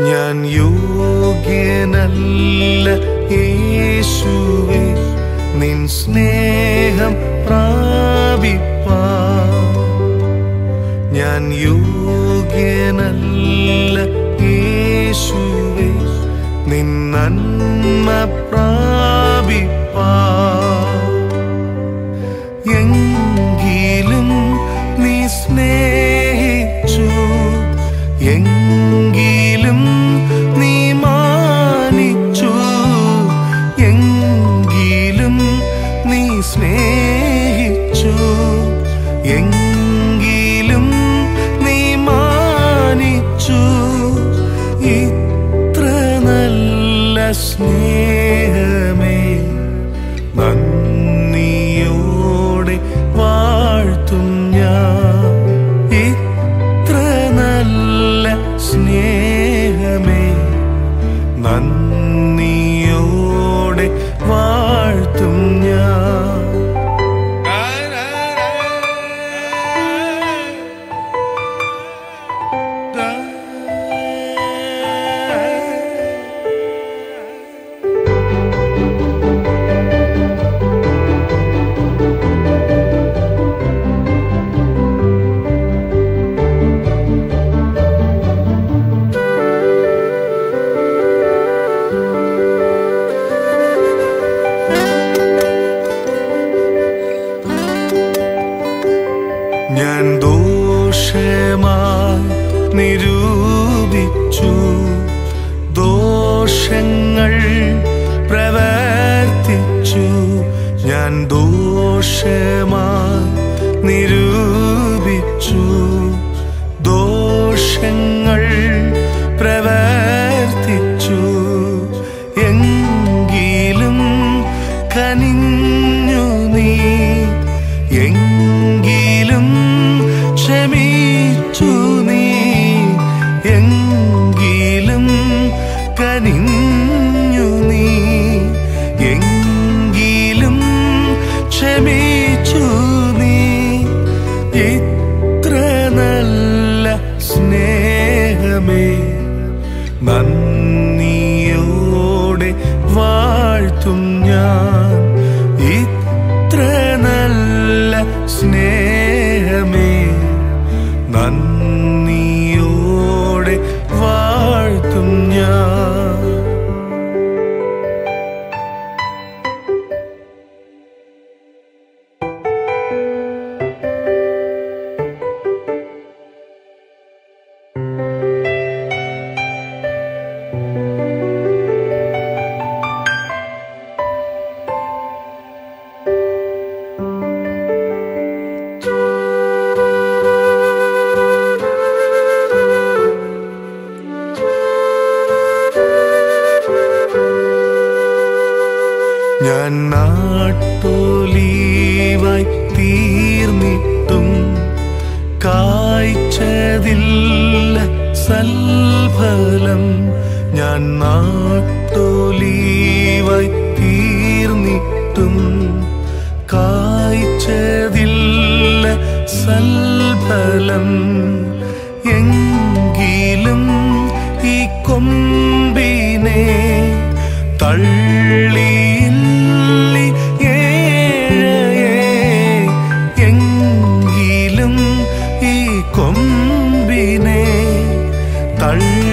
ഞാൻ യോഗ്യനല്ല യേശുവേ നിൻ സ്നേഹം പ്രാപിപ്പാ ഞാൻ യോഗ്യനല്ല യേശുവേ നിൻ നന്മ പ്രാപിപ്പാ എങ്കിലും നീ സ്നേഹിച്ചു എങ്കിലും നീ മാനിച്ചു എങ്കിലും നീ സ്നേഹിച്ചു എങ്കിലും നീ മാനിച്ചു ഇത്ര നല്ല സ്നേഹമേ നന്ദിയോടെ വാഴ്ത്തും ഞാൻ ഇത്ര നല്ല സ്നേഹമേ നന്ദിയോടെ വാഴ്ത്തും ഞാൻ ഞാൻ ദോഷമായി നിരൂപിച്ചു ദോഷങ്ങൾ പ്രവർത്തിച്ചു ഞാൻ ദോഷമായി നിരൂപിച്ചു ദോഷങ്ങൾ പ്രവർത്തിച്ചു എങ്കിലും കനിഞ്ഞു നീ എങ്കിലും ക്ഷമിച്ചു നീ എങ്കിലും കനിഞ്ഞു നീ എങ്കിലും ക്ഷമിച്ചു നീ ഇത്ര നല്ല സ്നേഹമേ നന്ദിയോടെ വാഴ്ത്തും ഞാൻ ഇത്ര നല്ല സ്നേഹമേ നന്ദിയോടെ വാഴ്ത്തും ഞാൻ ഞാൻ നാട്ടോലീവായി തീർന്നിട്ടും കായ്ച്ചതില്ല സൽഫലം ഞാൻ നാട്ടോലീവായി തീർന്നിട്ടും കായ്ച്ചതില്ല സൽഫലം എങ്കിലും ഈ കൊമ്പിനെ തള്ളിയില്ലി ഏഴയേ എങ്കിലും ഈ കൊമ്പിനെ തള്ളി